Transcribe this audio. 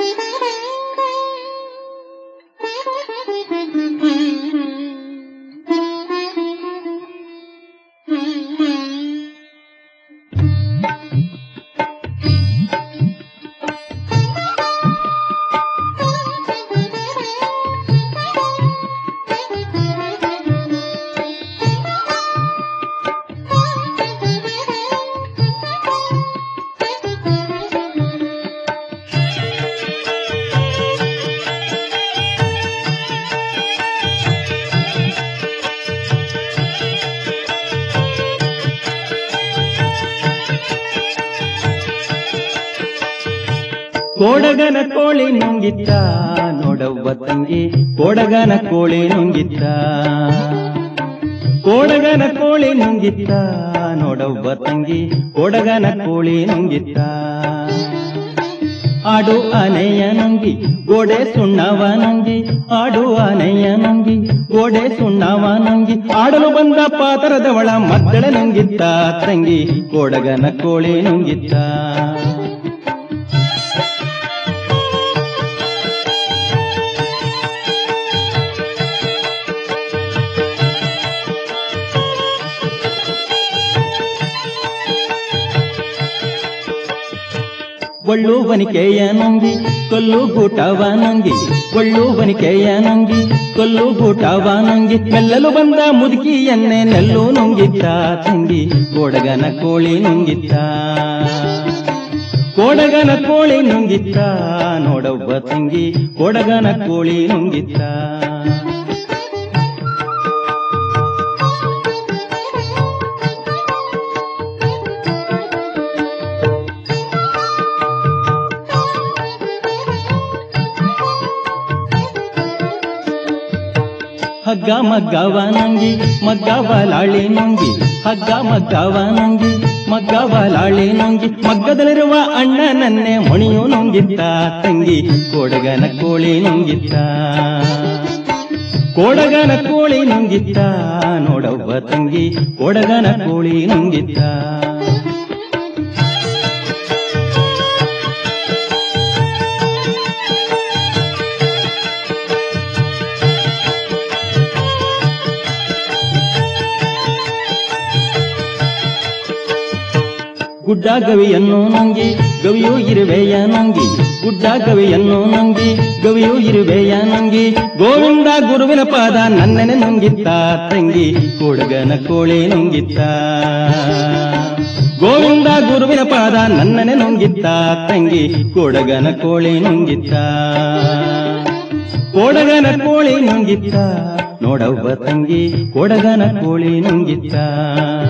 ಕೋಡಗನ ಕೋಳಿ ನುಂಗಿತ್ತ ನೋಡವ್ವ ತಂಗಿ ಕೋಡಗನ ಕೋಳಿ ನುಂಗಿತ್ತ ಕೋಡಗನ ಕೋಳಿ ನುಂಗಿತ್ತ ನೋಡವ್ವ ತಂಗಿ ಕೋಡಗನ ಕೋಳಿ ನುಂಗಿತ್ತ ಆಡು ಆನೆಯ ನುಂಗಿ ಗೋಡೆ ಸುಣ್ಣವ ನುಂಗಿ ಆಡು ಆನೆಯ ನುಂಗಿ ಗೋಡೆ ಸುಣ್ಣವ ನುಂಗಿ ಆಡಲು ಬಂದ ಪಾತರದವಳ ಮದ್ದಳ ನುಂಗಿತ್ತ ತಂಗಿ ಕೋಡಗನ ಕೋಳಿ ನುಂಗಿತ್ತ ಒಳ್ಳು ಬನಿಕೆಯ ನಂಗಿ ಕೊಲ್ಲು ಗೂಟವ ನಂಗಿ ಒಳ್ಳು ಬನಿಕೆಯ ನಂಗಿ ಕೊಲ್ಲು ಗೂಟವ ನಂಗಿ ಮೆಲ್ಲಲು ಬಂದ ಮುದುಕಿಯನ್ನೇ ನೆಲ್ಲು ನುಂಗಿದ್ದ ತಂಗಿ ಕೋಡಗನ ಕೋಳಿ ನುಂಗಿದ್ದ ಕೋಡಗನ ಕೋಳಿ ನುಂಗಿದ್ದ ನೋಡವ್ವ ತಂಗಿ ಕೋಡಗನ ಕೋಳಿ ನುಂಗಿದ್ದ ಹಗ್ಗ ಮಗ್ಗವ ನಂಗಿ ಮಗ್ಗವ ಲಾಳಿ ನುಂಗಿ ಹಗ್ಗ ಮಗ್ಗವ ನಂಗಿ ಮಗ್ಗವ ಲಾಳಿ ನುಂಗಿ ಮಗ್ಗದಲ್ಲಿರುವ ಅಣ್ಣನನ್ನೇ ಮಣಿಯು ನುಂಗಿದ್ದ ತಂಗಿ ಕೋಡಗನ ಕೋಳಿ ನುಂಗಿದ್ದ ಕೋಡಗನ ಕೋಳಿ ನುಂಗಿದ್ದ ನೋಡವ್ವ ತಂಗಿ ಕೋಡಗನ ಕೋಳಿ ನುಂಗಿದ್ದ ಗುಡ್ಡ ಗವಿಯನ್ನು ನಂಗಿ ಗವಿಯು ಇರುವೆಯ ನಂಗಿ ಗುಡ್ಡ ಗವಿಯನ್ನು ನಂಗಿ ಗವಿಯು ಇರುವೆಯ ನಂಗಿ ಗೋವಿಂದ ಗುರುವಿನ ಪಾದ ನನ್ನೆನೆ ನುಂಗಿತ್ತ ತಂಗಿ ಕೋಡಗನ ಕೋಳಿ ನುಂಗಿತ್ತ ಗೋವಿಂದ ಗುರುವಿನ ಪಾದ ನನ್ನನೆ ನುಂಗಿತ್ತ ತಂಗಿ ಕೋಡಗನ ಕೋಳಿ ನುಂಗಿತ್ತ ಕೋಡಗನ ಕೋಳಿ ನುಂಗಿತ್ತ ನೋಡವ್ವ ತಂಗಿ ಕೋಡಗನ ಕೋಳಿ ನುಂಗಿತ್ತ